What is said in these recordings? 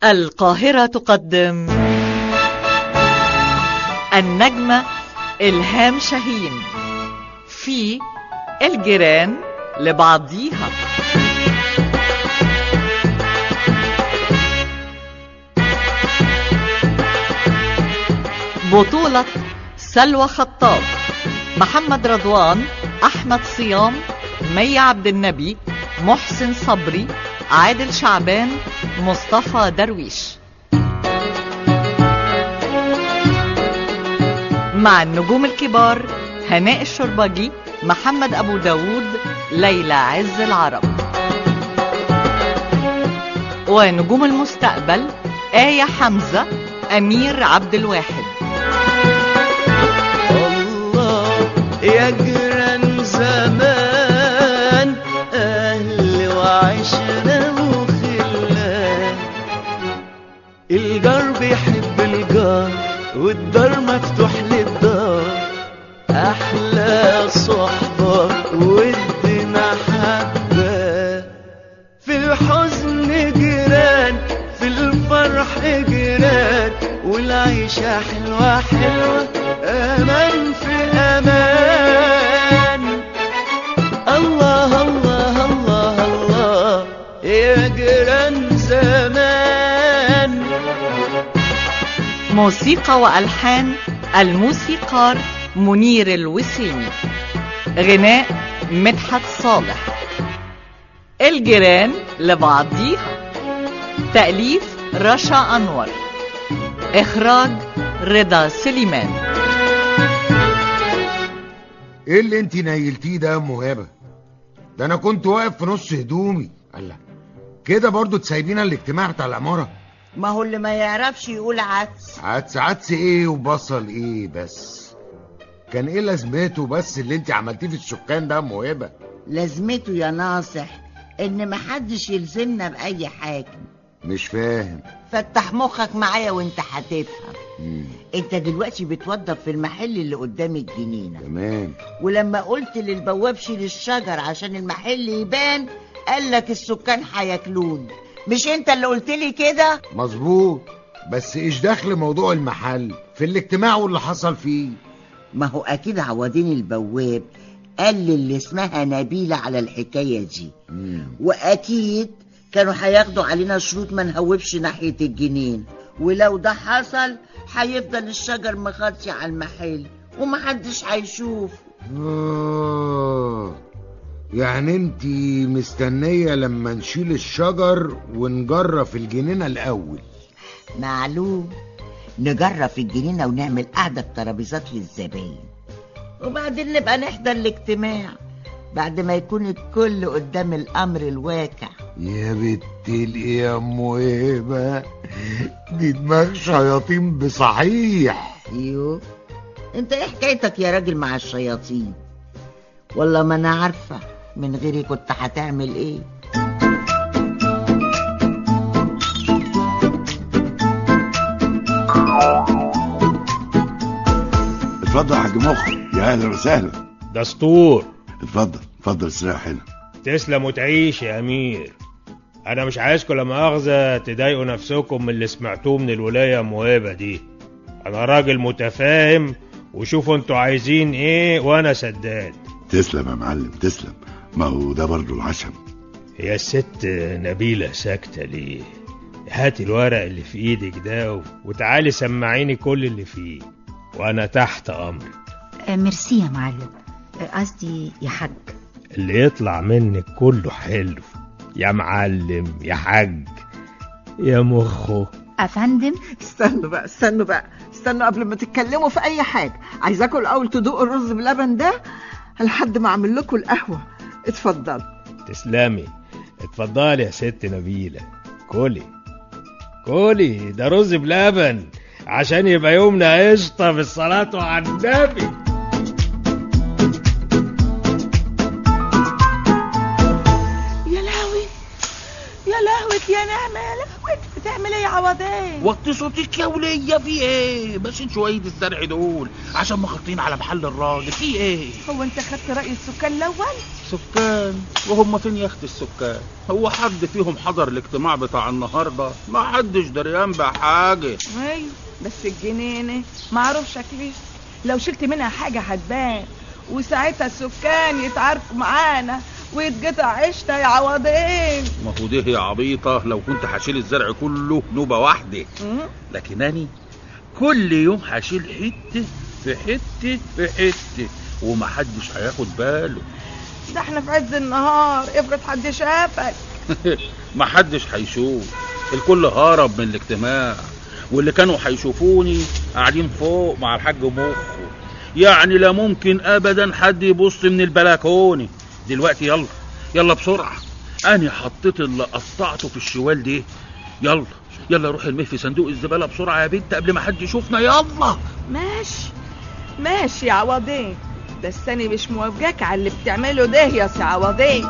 القاهرة تقدم النجمة إلهام شاهين في الجيران لبعضيها بطولة سلوى خطاب محمد رضوان أحمد صيام مي عبد النبي محسن صبري عادل شعبان مصطفى درويش مع النجوم الكبار هناء الشربجي محمد أبو داود ليلى عز العرب ونجوم المستقبل آية حمزة أمير عبد الواحد الله يا جيران زمان أهل وعشرة وخلان الجار بيحب الجار والدار مفتوح للدار أحلى صحبة ود محبة في الحزن جيران في الفرح جيران والعيشة حلوة حلوة أمان في أمان الله الله الله الله يا جيران زمان موسيقى وألحان الموسيقار منير الوسيمي غناء مدحت صالح الجيران لبعضيها تأليف رشا أنور إخراج رضا سليمان ايه اللي انت نيلتيه ده يا ام هبه ده انا كنت واقف في نص هدومي الله كده برضو تسايبينا الاجتماع بتاع العماره ما هو اللي ما يعرفش يقول عدس عدس عدس ايه وبصل ايه بس كان ايه لازمته بس اللي انت عملتيه في السكان ده يا ام هبه لازمته يا ناصح ان محدش يلزمنا باي حاجه مش فاهم فتح مخك معايا وانت هتفهم مم. انت دلوقتي بتوضب في المحل اللي قدام الجنينه تمام ولما قلت للبواب شيل الشجر عشان المحل يبان قالك السكان هياكلون مش انت اللي قلت لي كده مظبوط بس ايش دخل موضوع المحل في الاجتماع واللي حصل فيه ما هو اكيد عوضين البواب قال لي اللي اسمها نبيله على الحكايه دي مم. واكيد كانوا هياخدوا علينا شروط ما نهوبش ناحيه الجنين ولو ده حصل هيفضل الشجر مغطي على المحل ومحدش هيشوف آه يعني انت مستنية لما نشيل الشجر ونجرف الجنينة الأول معلوم نجرب في الجنينه ونعمل قعده بترابيزات للزباين وبعدين نبقى نحضر الاجتماع بعد ما يكون الكل قدام الامر الواقع يا بنت الايه يا ام هبه دي دماغ شياطين بصحيح ايوه انت ايه حكايتك يا راجل مع الشياطين والله ما انا عارفه من غيري كنت هتعمل ايه اتفضل يا حاج مخ يا اهلا وسهلا دستور اتفضل اتفضل استريح هنا تسلم وتعيش يا امير انا مش عايزكم لما مؤاخذه تضايقوا نفسكم من اللي سمعتوه من الولايه موهبه دي انا راجل متفاهم وشوفوا انتوا عايزين ايه وانا سداد تسلم يا معلم تسلم ما هو ده برضه العشم هي الست نبيله ساكته ليه هاتي الورق اللي في ايدك ده و- وتعالي سمعيني كل اللي فيه وانا تحت امرك آه، ميرسي يا معلم آه، قصدي يا حاج اللي يطلع منك كله حلو يا معلم يا حاج يا مخه افندم استنوا بقى استنوا بقى استنوا قبل ما تتكلموا في اي حاجه عايزاكم الاول تدوقوا الرز بلبن ده لحد ما اعمل لكم القهوه اتفضل تسلمي اتفضلي يا ست نبيلة كلي كلي ده رز بلبن عشان يبقى يومنا قشطة بالصلاة على النبي يا لهوي يا لهوي يا نعمه يا لهوي بتعمل ايه يا عوضين وطي صوتك يا ولية في ايه بس شوية الزرع دول عشان مخطين على محل الراجل في ايه هو انت خدت راي السكان الاول السكان وهم فين يا اخت السكان هو حد فيهم حضر الاجتماع بتاع النهارده ما حدش دريان بحاجه ايوه بس الجنينه معروف شكلها لو شلت منها حاجه هتبان وساعتها السكان يتعاركوا معانا ويتقطع عيشنا يا عوضين ما هو ده يا عبيطه لو كنت هشيل الزرع كله نوبه واحده مم. لكن اني كل يوم هشيل حته في حته في حته ومحدش هياخد باله ده احنا في عز النهار افرض حد شافك محدش هيشوف الكل هرب من الاجتماع واللي كانوا هيشوفوني قاعدين فوق مع الحاج مخه يعني لا ممكن ابدا حد يبص من البلكونه دلوقتي يلا يلا بسرعه انا حطيت اللي قطعته في الشوال ده يلا يلا روح ارميه في صندوق الزباله بسرعه يا بنت قبل ما حد يشوفنا يلا ماشي ماشي يا عوضين بس انا مش موافقاك على اللي بتعمله ده يا سي عوضين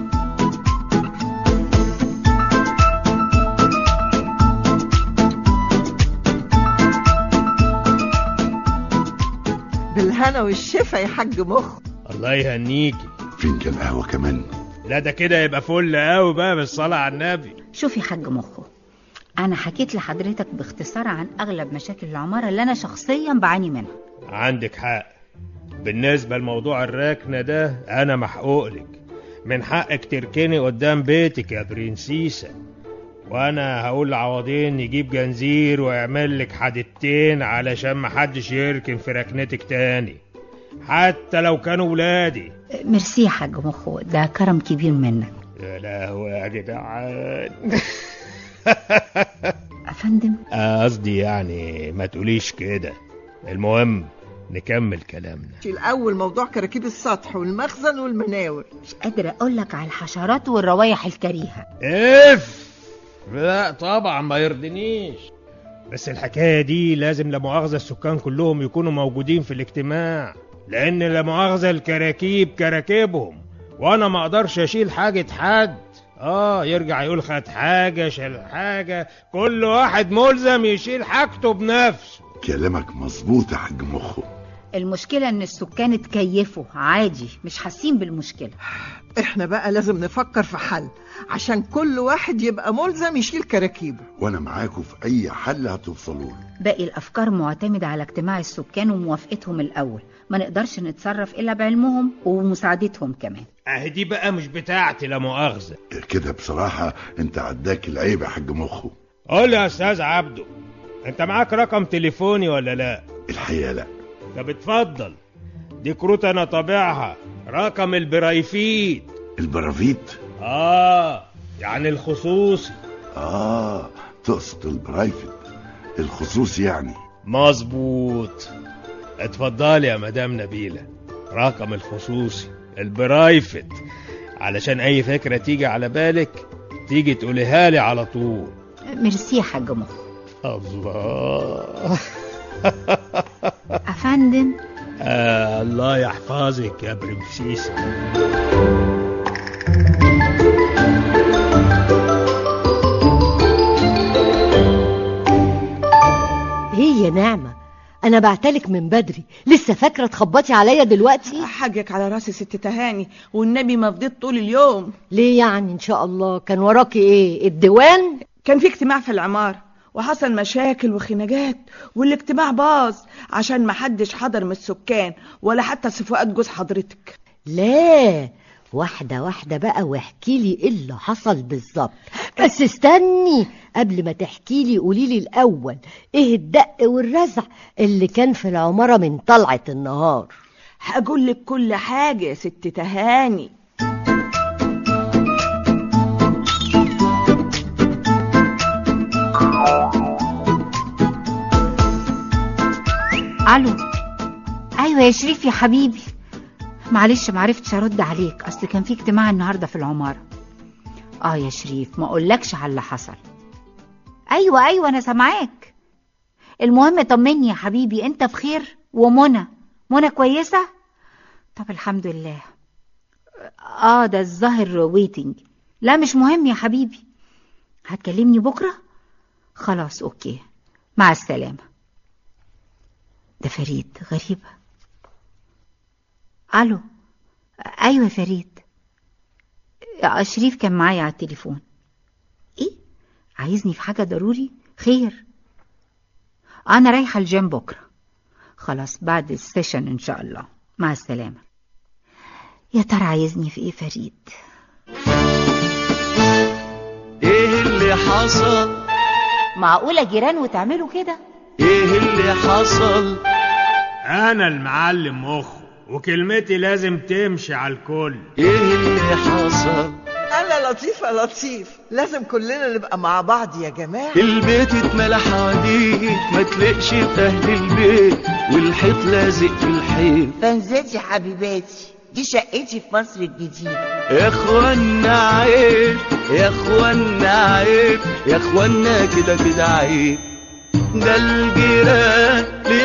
بالهنا والشفا يا حاج مخ الله يهنيكي فنجان قهوة كمان لا ده كده يبقى فل قوي بقى بالصلاة على النبي شوفي حاج مخه انا حكيت لحضرتك باختصار عن اغلب مشاكل العمارة اللي انا شخصيا بعاني منها عندك حق بالنسبة لموضوع الركنة ده أنا محقوق لك من حقك تركني قدام بيتك يا برنسيسة وأنا هقول لعوضين يجيب جنزير ويعمل لك حدتين علشان محدش يركن في ركنتك تاني حتى لو كانوا ولادي ميرسي يا حاج مخه ده كرم كبير منك يا لهوي يا جدعان افندم آه، قصدي يعني ما تقوليش كده المهم نكمل كلامنا الاول موضوع كراكيب السطح والمخزن والمناور مش قادرة اقول لك على الحشرات والروايح الكريهة اف لا طبعا ما يرضنيش بس الحكاية دي لازم لا مؤاخذة السكان كلهم يكونوا موجودين في الاجتماع لأن لا مؤاخذة الكراكيب كراكيبهم وأنا ما أقدرش أشيل حاجة حد آه يرجع يقول خد حاجة شال حاجة كل واحد ملزم يشيل حاجته بنفسه كلامك مظبوط يا حاج مخه المشكلة ان السكان اتكيفوا عادي مش حاسين بالمشكلة احنا بقى لازم نفكر في حل عشان كل واحد يبقى ملزم يشيل كراكيبه وانا معاكم في اي حل هتوصلوا له باقي الافكار معتمدة على اجتماع السكان وموافقتهم الاول ما نقدرش نتصرف الا بعلمهم ومساعدتهم كمان أهي دي بقى مش بتاعتي لا مؤاخذة كده بصراحة انت عداك العيب يا حاج مخه قول يا أستاذ عبده أنت معاك رقم تليفوني ولا لا؟ الحقيقة لا طب اتفضل دي كروت انا طابعها رقم البرايفيت البرافيت اه يعني الخصوصي اه تقصد البرايفت الخصوص يعني مظبوط اتفضلي يا مدام نبيلة رقم الخصوصي البرايفت علشان اي فكرة تيجي على بالك تيجي تقوليها لي على طول ميرسي يا حاج مخ الله افندم آه الله يحفظك يا برنسيسة ايه يا نعمة انا بعتلك من بدري لسه فاكرة تخبطي عليا دلوقتي حاجك على راسي ست تهاني والنبي ما فضيت طول اليوم ليه يعني ان شاء الله كان وراكي ايه الديوان كان في اجتماع في العمارة وحصل مشاكل وخناقات والاجتماع باظ عشان ما حدش حضر من السكان ولا حتى صفوقات جوز حضرتك لا واحدة واحدة بقى واحكي لي ايه اللي حصل بالظبط بس استني قبل ما تحكي لي قولي لي الاول ايه الدق والرزع اللي كان في العمارة من طلعة النهار هقول لك كل حاجة يا ست تهاني الو ايوه يا شريف يا حبيبي معلش معرفتش ارد عليك اصل كان في اجتماع النهارده في العماره اه يا شريف ما اقولكش على اللي حصل ايوه ايوه انا سامعاك المهم طمني يا حبيبي انت بخير ومنى منى كويسه طب الحمد لله اه ده الظاهر ويتنج لا مش مهم يا حبيبي هتكلمني بكره خلاص اوكي مع السلامه ده فريد غريبة ألو أيوة يا فريد يا شريف كان معايا على التليفون ايه عايزني في حاجة ضروري خير انا رايحة الجيم بكرة خلاص بعد السيشن ان شاء الله مع السلامة يا ترى عايزني في ايه فريد ايه اللي حصل معقولة جيران وتعملوا كده ايه اللي حصل انا المعلم مخ وكلمتي لازم تمشي على الكل ايه اللي حصل انا لطيف يا لطيف لازم كلنا نبقى مع بعض يا جماعه البيت اتملى حواديت ما تلقش في اهل البيت والحيط لازق في الحيط تنزلتي حبيباتي دي شقتي في مصر الجديدة يا اخوانا عيب يا اخوانا عيب يا اخوانا كده كده عيب ده الجيران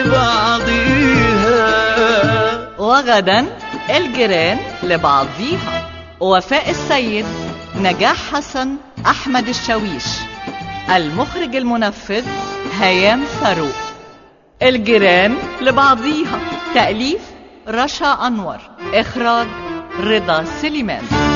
لبعضيها وغدا الجيران لبعضيها وفاء السيد نجاح حسن أحمد الشاويش المخرج المنفذ هيام فاروق الجيران لبعضيها تأليف رشا أنور إخراج رضا سليمان